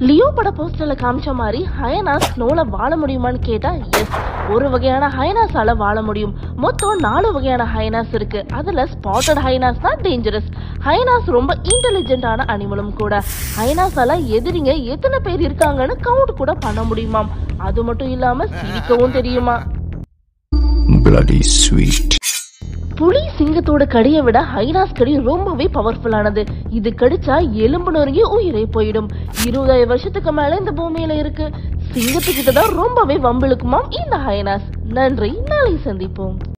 Leo பட போஸ்டர்ல காமிச்ச மாதிரி ஹயனாஸ் ஸ்னோல வாழ முடியுமான்னு கேட்டா எஸ் ஒரு வகையான ஹைனாஸால வாழ முடியும் மொத்தம் நாலு வகையான ஹைனாஸ் இருக்கு அதுல ஸ்பாட்டட் ஹைனாஸ் தான் டேஞ்சரஸ் ஹைனாஸ் ரொம்ப இன்டெலிஜென்ட்டான அனிமலும் கூட ஹைனாஸால எதிரிங்க எத்தனை பேர் இருக்காங்கன்னு கவுண்ட் கூட பண்ண முடியுமாம் அது மட்டும் இல்லாம சிரிக்கவும் தெரியுமா bloody sweet. புலி சிங்கத்தோட கடியை விட ஹைனாஸ் கடி ரொம்பவே பவர்ஃபுல்லானது இது கடிச்சா எலும்பு நொறுங்கி உயிரே போயிடும் இருபதாயிரம் வருஷத்துக்கு மேல இந்த பூமியில இருக்கு சிங்கத்துக்கிட்ட தான் ரொம்பவே வம்பிழுக்குமாம் இந்த ஹைனாஸ் நன்றி நாளை சந்திப்போம்